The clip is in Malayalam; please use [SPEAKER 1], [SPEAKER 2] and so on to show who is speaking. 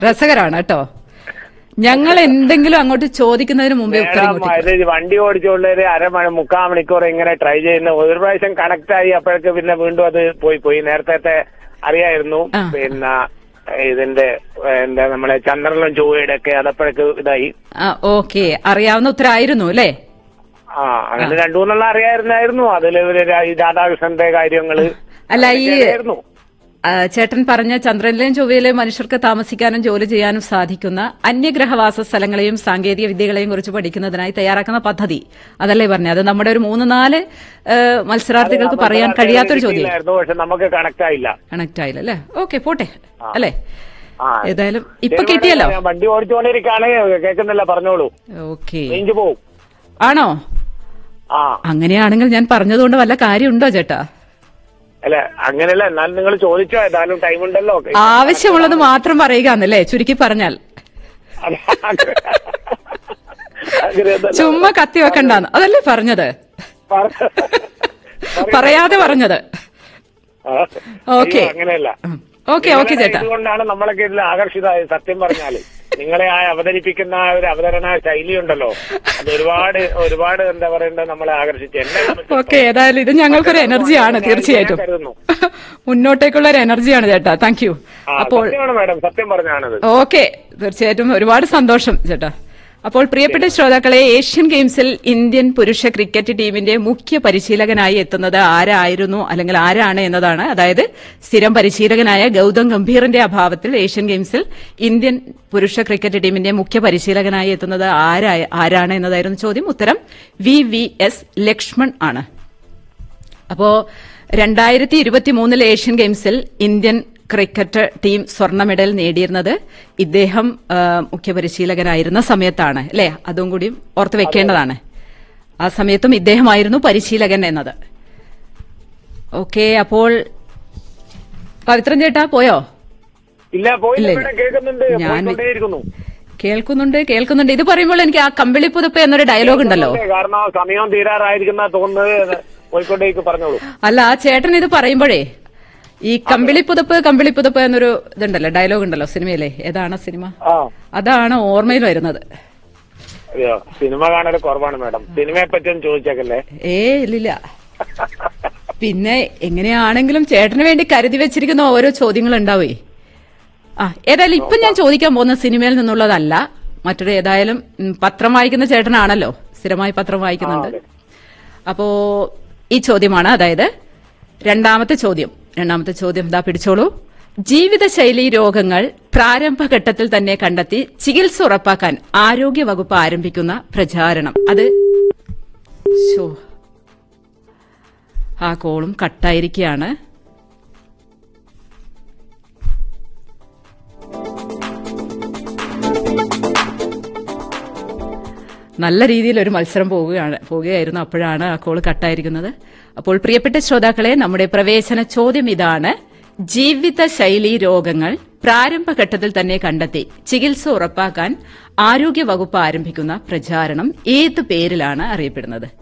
[SPEAKER 1] രസകരാണ് കേട്ടോ ഞങ്ങൾ എന്തെങ്കിലും അങ്ങോട്ട് ചോദിക്കുന്നതിന് മുമ്പേ ഉത്തരം
[SPEAKER 2] മേഡം
[SPEAKER 1] ഇങ്ങോട്ട്
[SPEAKER 2] ഇത് വണ്ടി ഓടിച്ചുള്ളൊരു അരമണി മുക്കാൽ മണിക്കൂർ ഇങ്ങനെ ട്രൈ ചെയ്യുന്ന ഒരു പ്രാവശ്യം കണക്ട് ആയി അപ്പോഴേക്ക് പിന്നെ വീണ്ടും അത് പോയി പോയി നേരത്തെ അറിയായിരുന്നു
[SPEAKER 1] ആ.
[SPEAKER 2] പിന്നെ ഇതിന്റെ ഏ, എന്താ നമ്മളെ ചന്ദ്രനിലും ചൊവ്വയുടെ ഒക്കെ അതപ്പോഴേക്ക് ഇതായി
[SPEAKER 1] ആ ഓക്കെ അറിയാവുന്ന ഉത്തരമായിരുന്നു അല്ലേ
[SPEAKER 2] ആ അങ്ങനെ രണ്ടു മൂന്നെണ്ണം അറിയായിരുന്നായിരുന്നു അതിൽ ഇവര് രാ- ഈ രാധാകൃഷ്ണന്റെ കാര്യങ്ങള്
[SPEAKER 1] അല്ല ഈ
[SPEAKER 2] അതൊക്കെ അറിയായിരുന്നു.
[SPEAKER 1] ആ, ചേട്ടൻ പറഞ്ഞ ചന്ദ്രനിലെയും ചൊവ്വയിലെയും മനുഷ്യർക്ക് താമസിക്കാനും ജോലി ചെയ്യാനും സാധിക്കുന്ന അന്യഗ്രഹവാസ സ്ഥലങ്ങളെയും സാങ്കേതിക വിദ്യകളെയും കുറിച്ച് പഠിക്കുന്നതിനായി തയ്യാറാക്കുന്ന പദ്ധതി അതല്ലേ പറഞ്ഞത് അത് നമ്മുടെ ഒരു മൂന്ന് നാല് ഏ, മത്സരാർത്ഥികൾക്ക് പറയാൻ
[SPEAKER 2] നമുക്ക്
[SPEAKER 1] കഴിയാത്തൊരു ചോദ്യം
[SPEAKER 2] കിട്ടിയില്ലായിരുന്നു. പക്ഷെ നമുക്ക് കണക്ട് ആയില്ല
[SPEAKER 1] കണക്ട് ആയില്ല അല്ലേ ഓക്കെ പോട്ടെ അല്ലേ
[SPEAKER 2] ആ.
[SPEAKER 1] ഏതായാലും ഇപ്പൊ
[SPEAKER 2] ശരി,
[SPEAKER 1] കിട്ടിയല്ലോ
[SPEAKER 2] ഞാൻ വണ്ടി ഓടിച്ചുകൊണ്ടിരിക്കാണ് കേൾക്കുന്നില്ല പറഞ്ഞോളൂ
[SPEAKER 1] ഓക്കെ
[SPEAKER 2] റേഞ്ച് പോവും
[SPEAKER 1] ആണോ
[SPEAKER 2] ആ
[SPEAKER 1] അങ്ങനെയാണെങ്കിൽ ഞാൻ പറഞ്ഞതുകൊണ്ട് വല്ല കാര്യമുണ്ടോ ചേട്ടാ
[SPEAKER 2] അല്ല അങ്ങനെയല്ല എന്നാലും നിങ്ങൾ ചോദിച്ചോ ഏതായാലും ടൈം ഉണ്ടല്ലോ
[SPEAKER 1] ആവശ്യമുള്ളത് മാത്രം പറയുക എന്നല്ലേ ചുരുക്കി പറഞ്ഞാൽ
[SPEAKER 2] അത് അങ്ങനെയൊന്നല്ല.
[SPEAKER 1] ചുമ്മാ കത്തി വെക്കണ്ടാന്ന് അതല്ലേ പറഞ്ഞത്
[SPEAKER 2] പറ-
[SPEAKER 1] പറയാതെ പറഞ്ഞത്
[SPEAKER 2] ആ.
[SPEAKER 1] ഓക്കേ.
[SPEAKER 2] അയ്യോ, അങ്ങനെയല്ല
[SPEAKER 1] ഓക്കെ ഓക്കെ
[SPEAKER 2] നിങ്ങളുടെ
[SPEAKER 1] ചേട്ടാ
[SPEAKER 2] ഇതുകൊണ്ടാണ് നമ്മളൊക്കെ ഇതിൽ ആകർഷിതമായത് സത്യം പറഞ്ഞാല് നിങ്ങളെ ആ അവതരിപ്പിക്കുന്ന ആ ഒരു അവതരണ ശൈലി ഉണ്ടല്ലോ അത് ഒരുപാട് ഒരുപാട് എന്താ പറയണ്ടത് നമ്മളെ ആകർഷിച്ചു എന്നെ സംബന്ധിച്ചിടത്തോളം.
[SPEAKER 1] ഓക്കെ ഏതായാലും ഇത് ഞങ്ങൾക്കൊരു എനർജിയാണ്
[SPEAKER 2] ഞാൻ
[SPEAKER 1] തീർച്ചയായിട്ടും
[SPEAKER 2] കരുതുന്നു.
[SPEAKER 1] മുന്നോട്ടേക്കുള്ള ഒരു എനർജിയാണ് ചേട്ടാ താങ്ക് യു
[SPEAKER 2] ആ,
[SPEAKER 1] അപ്പോൾ
[SPEAKER 2] സത്യമാണ് മാഡം സത്യം പറഞ്ഞാണത്
[SPEAKER 1] ഓക്കെ തീർച്ചയായിട്ടും ഒരുപാട് സന്തോഷം ചേട്ടാ അപ്പോൾ പ്രിയപ്പെട്ട ശ്രോതാക്കളെ ഏഷ്യൻ ഗെയിംസിൽ ഇന്ത്യൻ പുരുഷ ക്രിക്കറ്റ് ടീമിന്റെ മുഖ്യ പരിശീലകനായി എത്തുന്നത് ആരായിരുന്നു അല്ലെങ്കിൽ ആരാണ് എന്നതാണ് അതായത് സ്ഥിരം പരിശീലകനായ ഗൌതം ഗംഭീറിന്റെ അഭാവത്തിൽ ഏഷ്യൻ ഗെയിംസിൽ ഇന്ത്യൻ പുരുഷ ക്രിക്കറ്റ് ടീമിന്റെ മുഖ്യ പരിശീലകനായി എത്തുന്നത് ആരായ ആരാണ് എന്നതായിരുന്നു ചോദ്യം ഉത്തരം വി വി എസ് ലക്ഷ്മൺ ആണ് അപ്പോ രണ്ടായിരത്തി ഇരുപത്തി മൂന്നിലെ ഏഷ്യൻ ഗെയിംസിൽ ഇന്ത്യൻ ക്രിക്കറ്റ് ടീം സ്വർണ്ണ മെഡൽ നേടിയിരുന്നത് ഇദ്ദേഹം ആ, മുഖ്യപരിശീലകനായിരുന്ന സമയത്താണ് അല്ലെ അതും കൂടി ഓർത്ത് വെക്കേണ്ടതാണ് ആ സമയത്തും ഇദ്ദേഹമായിരുന്നു പരിശീലകൻ എന്നത് ഓക്കെ അപ്പോൾ പവിത്രൻ ചേട്ടാ പോയോ
[SPEAKER 2] ഇല്ല പോയില്ല
[SPEAKER 1] ഇല്ല,
[SPEAKER 2] മാഡം കേൾക്കുന്നുണ്ട്
[SPEAKER 1] ഞാൻ-
[SPEAKER 2] പോയിക്കൊണ്ടേയിരിക്കുന്നു
[SPEAKER 1] കേൾക്കുന്നുണ്ട് കേൾക്കുന്നുണ്ട് ഇത് പറയുമ്പോൾ എനിക്ക് ആ കമ്പിളിപ്പുതപ്പ് എന്നൊരു ഡയലോഗ് ഉണ്ടല്ലോ
[SPEAKER 2] കാരണം സമയം തീരാറായിരിക്കുന്ന തോന്നുന്നത് പോയിക്കൊണ്ടേക്ക് പറഞ്ഞോളൂ
[SPEAKER 1] അല്ല ആ ചേട്ടൻ ഇത് പറയുമ്പോഴേ ഈ കമ്പിളിപ്പുതപ്പ് കമ്പിളിപ്പുതപ്പ് എന്നൊരു ഇതുണ്ടല്ലോ ഡയലോഗ് ഉണ്ടല്ലോ സിനിമയിലെ ഏതാണ് ആ സിനിമ
[SPEAKER 2] ആ
[SPEAKER 1] അതാണ് ഓർമ്മയിൽ വരുന്നത്
[SPEAKER 2] അയ്യോ സിനിമ കാണൽ കുറവാണ് മാഡം സിനിമയെ പറ്റിയൊന്നും ചോദിച്ചേക്കല്ലേ
[SPEAKER 1] ഏ ഇല്ലില്ല പിന്നെ എങ്ങനെയാണെങ്കിലും ചേട്ടന് വേണ്ടി കരുതി വെച്ചിരിക്കുന്ന ഓരോ ചോദ്യങ്ങൾ ഉണ്ടാവേ ആ ഏതായാലും ഇപ്പൊ ഞാൻ ചോദിക്കാൻ പോകുന്ന സിനിമയിൽ നിന്നുള്ളതല്ല മറ്റൊരു ഏതായാലും ഉം, പത്രം വായിക്കുന്ന ചേട്ടനാണല്ലോ സ്ഥിരമായി പത്രം വായിക്കുന്നുണ്ട് അപ്പോ ഈ ചോദ്യമാണ് അതായത് രണ്ടാമത്തെ ചോദ്യം രണ്ടാമത്തെ ചോദ്യം ഇതാ പിടിച്ചോളൂ ജീവിതശൈലി രോഗങ്ങൾ പ്രാരംഭഘട്ടത്തിൽ തന്നെ കണ്ടെത്തി ചികിത്സ ഉറപ്പാക്കാൻ ആരോഗ്യവകുപ്പ് ആരംഭിക്കുന്ന പ്രചാരണം അത് ശോ ആ കോളും കട്ടായിരിക്കുകയാണ് നല്ല രീതിയിൽ ഒരു മത്സരം പോവുകയാണ് പോവുകയായിരുന്നു അപ്പോഴാണ് ആ കോള് കട്ടായിരിക്കുന്നത് അപ്പോൾ പ്രിയപ്പെട്ട ശ്രോതാക്കളെ നമ്മുടെ പ്രവേശന ചോദ്യം ഇതാണ് ജീവിതശൈലി രോഗങ്ങൾ പ്രാരംഭഘട്ടത്തിൽ തന്നെ കണ്ടെത്തി ചികിത്സ ഉറപ്പാക്കാൻ ആരോഗ്യവകുപ്പ് ആരംഭിക്കുന്ന പ്രചാരണം ഏത് പേരിലാണ് അറിയപ്പെടുന്നത്